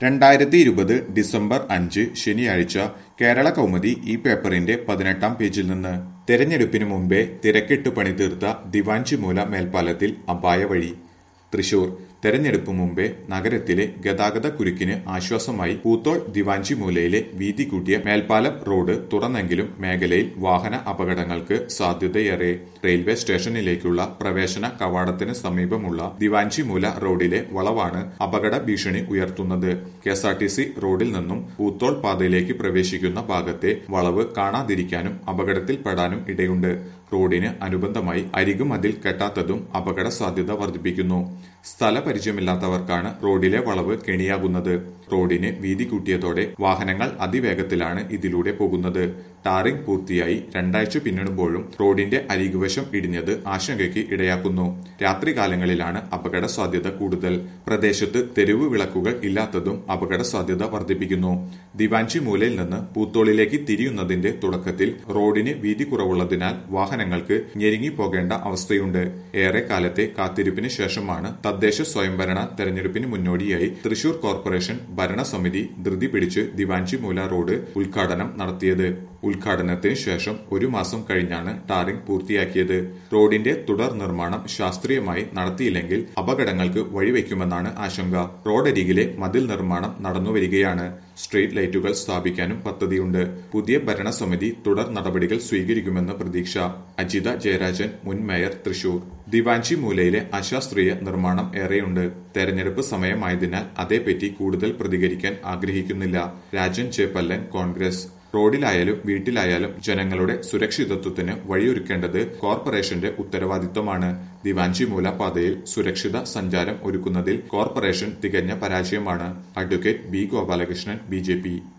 രണ്ടായിരത്തി ഇരുപത് ഡിസംബർ അഞ്ച് ശനിയാഴ്ച കേരള കൗമുദി ഈ പേപ്പറിന്റെ പതിനെട്ടാം പേജിൽ നിന്ന് തെരഞ്ഞെടുപ്പിന് മുമ്പേ തിരക്കിട്ട് പണി തീർത്ത ദിവാഞ്ചിമൂല മേൽപ്പാലത്തിൽ അപായ വഴി തൃശൂർ തെരഞ്ഞെടുപ്പ് മുമ്പേ നഗരത്തിലെ ഗതാഗത കുരുക്കിന് ആശ്വാസമായി പൂത്തോൾ ദിവാഞ്ചിമൂലയിലെ വീതി കൂട്ടിയ മേൽപ്പാലം റോഡ് തുറന്നെങ്കിലും മേഖലയിൽ വാഹന അപകടങ്ങൾക്ക് സാധ്യതയേറെ റെയിൽവേ സ്റ്റേഷനിലേക്കുള്ള പ്രവേശന കവാടത്തിന് സമീപമുള്ള ദിവാഞ്ചിമൂല റോഡിലെ വളവാണ് അപകട ഭീഷണി ഉയർത്തുന്നത് K S R T C റോഡിൽ നിന്നും പൂത്തോൾ പാതയിലേക്ക് പ്രവേശിക്കുന്ന ഭാഗത്തെ വളവ് കാണാതിരിക്കാനും അപകടത്തിൽപ്പെടാനും ഇടയുണ്ട് റോഡിന് അനുബന്ധമായി അരികുമതിൽ കെട്ടാത്തതും അപകട സാധ്യത വർദ്ധിപ്പിക്കുന്നു സ്ഥലപരിചയമില്ലാത്തവർക്കാണ് റോഡിലെ വളവ് കെണിയാകുന്നത് റോഡിന് വീതി കൂട്ടിയതോടെ വാഹനങ്ങൾ അതിവേഗത്തിലാണ് ഇതിലൂടെ പോകുന്നത് ടാറിംഗ് പൂർത്തിയായി രണ്ടാഴ്ച പിന്നിടുമ്പോഴും റോഡിന്റെ അരികുവശം ഇടിഞ്ഞത് ആശങ്കയ്ക്ക് ഇടയാക്കുന്നു രാത്രികാലങ്ങളിലാണ് അപകട സാധ്യത കൂടുതൽ പ്രദേശത്ത് തെരുവ് വിളക്കുകൾ ഇല്ലാത്തതും അപകട സാധ്യത വർദ്ധിപ്പിക്കുന്നു ദിവാഞ്ചി മൂലയിൽ നിന്ന് പൂത്തോളിലേക്ക് തിരിയുന്നതിന്റെ തുടക്കത്തിൽ റോഡിന് വീതി കുറവുള്ളതിനാൽ വാഹനങ്ങൾക്ക് ഞെരുങ്ങി പോകേണ്ട അവസ്ഥയുണ്ട് ഏറെ കാലത്തെ കാത്തിരിപ്പിന് ശേഷമാണ് തദ്ദേശ സ്വയംഭരണ തെരഞ്ഞെടുപ്പിന് മുന്നോടിയായി തൃശൂർ കോർപ്പറേഷൻ ഭരണസമിതി ധൃതി പിടിച്ച് ദിവാഞ്ചിമൂല റോഡ് ഉദ്ഘാടനം നടത്തിയത് ഉദ്ഘാടനത്തിന് ശേഷം ഒരു മാസം കഴിഞ്ഞാണ് ടാറിംഗ് പൂർത്തിയാക്കിയത് റോഡിന്റെ തുടർ നിർമ്മാണം ശാസ്ത്രീയമായി നടത്തിയില്ലെങ്കിൽ അപകടങ്ങൾക്ക് വഴിവെക്കുമെന്നാണ് ആശങ്ക റോഡരികിലെ മതിൽ നിർമ്മാണം നടന്നുവരികയാണ് സ്ട്രീറ്റ് ലൈറ്റുകൾ സ്ഥാപിക്കാനും പദ്ധതിയുണ്ട് പുതിയ ഭരണസമിതി തുടർ നടപടികൾ സ്വീകരിക്കുമെന്ന് പ്രതീക്ഷ അജിത ജയരാജൻ മുൻ മേയർ തൃശൂർ ദിവാഞ്ചി മൂലയിലെ അശാസ്ത്രീയ നിർമ്മാണം ഏറെയുണ്ട് തെരഞ്ഞെടുപ്പ് സമയമായതിനാൽ അതേപ്പറ്റി കൂടുതൽ പ്രതികരിക്കാൻ ആഗ്രഹിക്കുന്നില്ല രാജൻ ചേപ്പല്ലൻ കോൺഗ്രസ് റോഡിലായാലും വീട്ടിലായാലും ജനങ്ങളുടെ സുരക്ഷിതത്വത്തിന് വഴിയൊരുക്കേണ്ടത് കോർപ്പറേഷന്റെ ഉത്തരവാദിത്വമാണ് ദിവാഞ്ചിമൂല പാതയിൽ സുരക്ഷിത സഞ്ചാരം ഒരുക്കുന്നതിൽ കോർപ്പറേഷൻ തികഞ്ഞ പരാജയമാണ് അഡ്വക്കേറ്റ് ബി ഗോപാലകൃഷ്ണൻ ബി